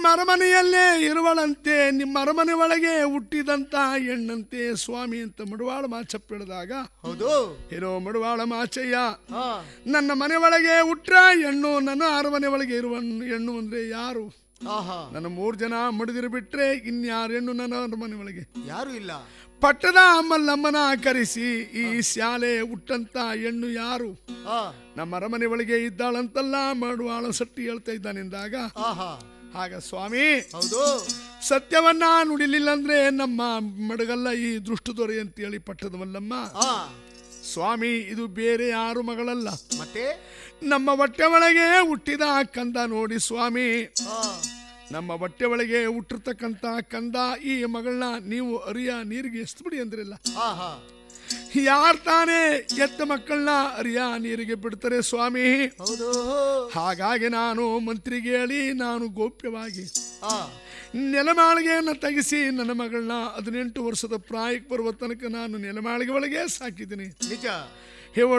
ನಿಮ್ಮ ಅರಮನೆಯಲ್ಲೇ ಇರುವಳಂತೆ ನಿಮ್ಮ ಅರಮನೆ ಒಳಗೆ ಹುಟ್ಟಿದಂತ ಹೆಣ್ಣಂತೆ ಸ್ವಾಮಿ ಅಂತ ಮಡುವಾಳ ಮಾಚಪ್ಪ ಹೇಳಿದಾಗ ಹೌದು ಏನೋ ಮಡುವಾಳ ಮಾಚಯ್ಯ ಹಾ ನನ್ನ ಮನೆ ಒಳಗೆ ಹುಟ್ರ ಹೆಣ್ಣು ನನ್ನ ಅರಮನೆ ಒಳಗೆ ಇರುವ ಹೆಣ್ಣು ಅಂದ್ರೆ ಯಾರು ಆಹಾ ನನ್ನ ಮೂರು ಜನ ಮಡಿದಿರು ಬಿಟ್ರೆ ಇನ್ಯಾರು ಹೆಣ್ಣು ನನ್ನ ಅರಮನೆ ಒಳಗೆ ಯಾರು ಇಲ್ಲ ಪಟ್ಟದ ಮಲ್ಲಮ್ಮನ ಕರೆಸಿ ಈ ಶಾಲೆ ಹುಟ್ಟಂತ ಹೆಣ್ಣು ಯಾರು ಆ ನಮ್ಮ ಅರಮನೆ ಒಳಗೆ ಇದ್ದಾಳಂತಲ್ಲ ಮಾಡುವಾಳ ಸಟ್ಟಿ ಹೇಳ್ತಾ ಇದ್ದಾನೆಂದಾಗ ಆಹಾ ಆಗ ಸ್ವಾಮಿ ಹೌದು ಸತ್ಯವನ್ನ ನುಡಿಲಿಲ್ಲ ಅಂದ್ರೆ ನಮ್ಮ ಮಡಗಲ್ಲ ಈ ದೃಷ್ಟು ದೊರೆ ಅಂತೇಳಿ ಪಟ್ಟದ ಮಲ್ಲಮ್ಮ ಆ ಸ್ವಾಮಿ ಇದು ಬೇರೆ ಯಾರು ಮಗಳಲ್ಲ ಮತ್ತೆ ನಮ್ಮ ಹೊಟ್ಟೆ ಒಳಗೆ ಹುಟ್ಟಿದ ಕಂದ ನೋಡಿ ಸ್ವಾಮಿ ಆ ನಮ್ಮ ಹೊಟ್ಟೆ ಒಳಗೆ ಹುಟ್ಟಿರ್ತಕ್ಕಂತ ಕಂದ ಈ ಮಗಳನ್ನ ನೀವು ಅರಿಯ ನೀರಿಗೆ ಎಸ್ಬಿಡಿ ಅಂದ್ರಲ್ಲ ಆಹಾ ಯಾರ್ ತಾನೇ ಎತ್ತ ಮಕ್ಕಳನ್ನ ಅರಿಯ ನೀರಿಗೆ ಬಿಡ್ತಾರೆ ಸ್ವಾಮಿ ಹೌದು ಹಾಗಾಗಿ ನಾನು ಮಂತ್ರಿಗೆ ಹೇಳಿ ನಾನು ಗೋಪ್ಯವಾಗಿ ಆ ನೆಲಮಾಳಿಗೆಯನ್ನು ತೆಗೆಸಿ ನನ್ನ ಮಗಳನ್ನ ಹದಿನೆಂಟು ವರ್ಷದ ಪ್ರಾಯಕ್ಕೆ ಬರುವ ತನಕ ನಾನು ನೆಲಮಾಳಿಗೆ ಒಳಗೆ ಸಾಕಿದ್ದೀನಿ ನಿಜ